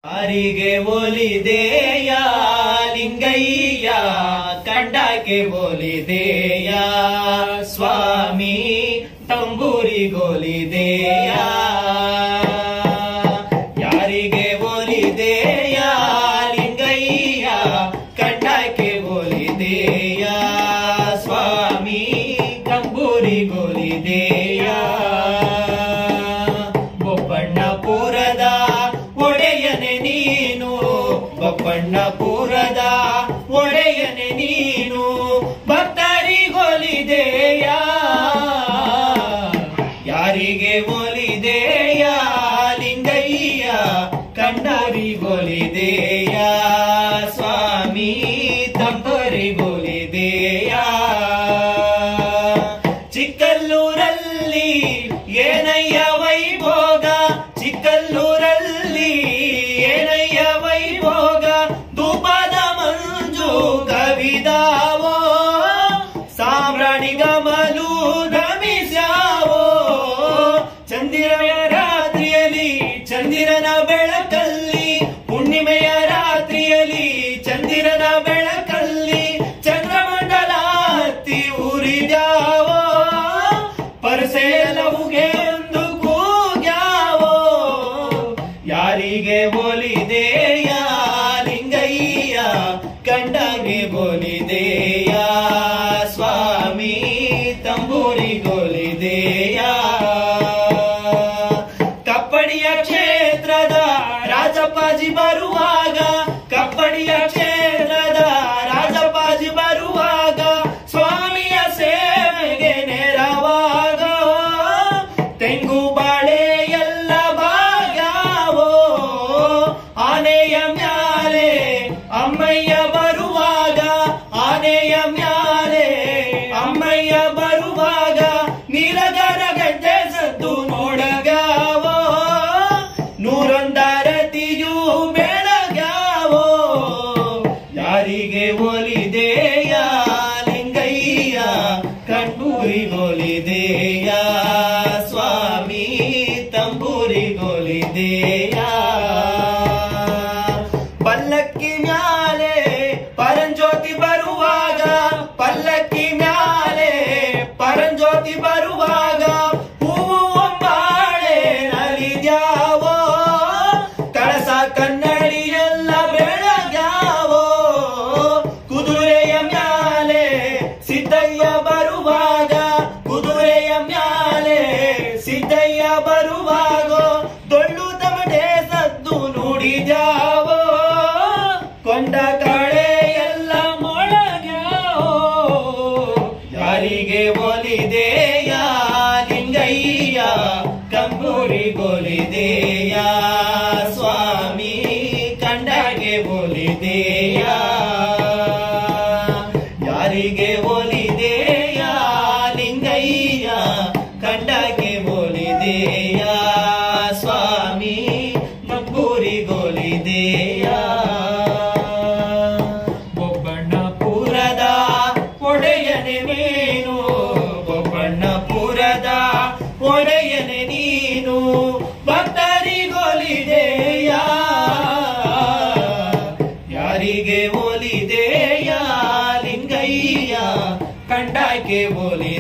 ಯಾರಿಗೆ ಒಲಿದೆಯ ಲಿಂಗಯ್ಯ ಕಂಡಕ್ಕೆ ಒಲಿದೆಯ ಸ್ವಾಮಿ ತಂಬೂರಿಗೊಲಿದೆಯ ಯಾರಿಗೆ ಒಲಿದೆಯ ಲಿಂಗಯ್ಯ ಕಂಡಕ್ಕೆ ಒಲಿದೆಯ ಸ್ವಾಮಿ ತಂಬೂರಿಗೊಲಿದೆಯ ಬೊಬ್ಬಣ್ಣಪುರದ ಒಡೆಯನೆ ನೀನು ಬೊಬ್ಬಣ್ಣಪುರದ ಒಡೆಯನೆ ನೀನು ಭಕ್ತರಿಗೊಲಿದೆಯ ಯಾರಿಗೆ ಒಲಿದೆಯ ಲಿಂಗಯ್ಯ ಕಂಡರಿಗೊಲಿದೆಯ ಸ್ವಾಮಿ ತಂಬರಿಗೊಲಿದೆಯ ಚಿಕ್ಕಲ್ಲೂರಲ್ಲಿ ಏನಯ್ಯ ವೈಭೋಗ ಚಿಕ್ಕಲ್ಲೂರಲ್ಲಿ ಏನಯ್ಯ ವೈಭೋಗ ಧೂಪದ ಮಂಜು ಕವಿದಾವೋ ಸಾಮ್ರಾಣಿ ಗಮಲು ಗಮಿಸ್ಯಾವೋ ಚಂದಿರನ ರಾತ್ರಿಯಲ್ಲಿ ಚಂದಿರನ ಬೆಳಕಲ್ಲಿ ಹುಣ್ಣಿಮೆಯ ರಾತ್ರಿಯಲ್ಲಿ ಚಂದಿರನ ಬೆಳಕಲ್ಲಿ ಚಂದ್ರಮಂಡಲ ಹತ್ತಿ ಉರಿದ್ಯಾವೋ ಪರಸೆಲವುಗೆ ಒಂದು ಕೂಗ್ಯಾವೋ ಯಾರಿಗೆ ಒಲಿದೆಯ ಲಿಂಗಯ್ಯ ಕಂಡಗೆ ಒಲಿದೆಯ ಸ್ವಾಮಿ ತಂಬೂರಿಗೊಲಿದೆಯ ಕಪ್ಪಡಿಯ ಕ್ಷೇತ್ರದ ರಾಜಪ್ಪಾಜಿ ಬರುವಾಗ ಕಪ್ಪಡಿಯ ಕ್ಷೇತ್ರದ ರಾಜಪ್ಪಾಜಿ ಬರುವಾಗ ಸ್ವಾಮಿಯ ಸೇವೆಗೆ ನೆರವಾಗ ತೆಂಗು ಬಾಳೆ ಎಲ್ಲ ಭಾಗ್ಯಾವೋ ಆನೆಯ ಮ್ಯಾಲೆ ಅಮ್ಮಯ್ಯ ಬರುವಾಗ ಆನೆಯ ಮ್ಯಾಲೆ ಅಮ್ಮಯ್ಯ ಬರುವಾಗ ನೀಲಗರ ಗಡ್ಡೆ ಸದ್ದು ನೋಡಗಾವೋ ನೂರೊಂದರತಿಯೂ ಬೆಳಗಾವೋ ಯಾರಿಗೆ ಒಲಿದೆಯ ಲಿಂಗಯ್ಯ ಕಣ್ಣೂರಿಗೊಲಿದೆಯ ಸ್ವಾಮಿ ತಂಬೂರಿಗೊಲಿದೆಯ ಪಲ್ಲಕ್ಕಿ ಮ್ಯಾಲೆ ಪರಂಜ್ಯೋತಿ ಬರುವಾಗ ಪಲ್ಲಕ್ಕಿ ಮ್ಯಾಲೆ ಪರಂಜ್ಯೋತಿ ಬರುವಾಗ ಹೂವು ಒಂಬಾಳೆ ನಲಿದ್ಯಾವೋ ಕಳಸ ಕನ್ನಡಿ ಎಲ್ಲ ಬೆಳಗ್ಯಾವೋ ಕುದುರೆಯ ಮ್ಯಾಲೆ ಸಿದ್ದಯ್ಯ ಬರುವಾಗ ಕುದುರೆಯ ಮ್ಯಾಲೆ ಸಿದ್ದಯ್ಯ ಬರುವಾಗ ಡೊಳ್ಳು ತಮಟೆ ಸದ್ದು ನುಡಿದ್ಯಾವೋ ಕೊಂಡ ಕಳೆ ಎಲ್ಲ ಮೊಳಗ್ಯಾವೋ ಯಾರಿಗೆ ಒಲಿದೆಯ ಲಿಂಗಯ್ಯ ಕಂಬೂರಿಗೊಲಿದೆಯ ಸ್ವಾಮಿ ಕಂಡಗೆ ಒಲಿದೆಯ ಯಾರಿಗೆ ಒಲಿದೆಯ ಲಿಂಗಯ್ಯ ಕಂಡಗೆ ಒಲಿದೆಯ ಸ್ವಾಮಿ ಕಂಬೂರಿಗೊಲಿದೆಯ ಬೊಬ್ಬಣ್ಣಪುರದ ಒಡೆಯನೆ ನೀನು ಬೊಬ್ಬಣ್ಣಪುರದ ಒಡೆಯನೆ ನೀನು ಭಕ್ತರಿಗೊಲಿದೆಯ ಯಾರಿಗೆ ಒಲಿದೆಯ ಲಿಂಗಯ್ಯ ಕಂಡಕ್ಕೆ ಒಲಿ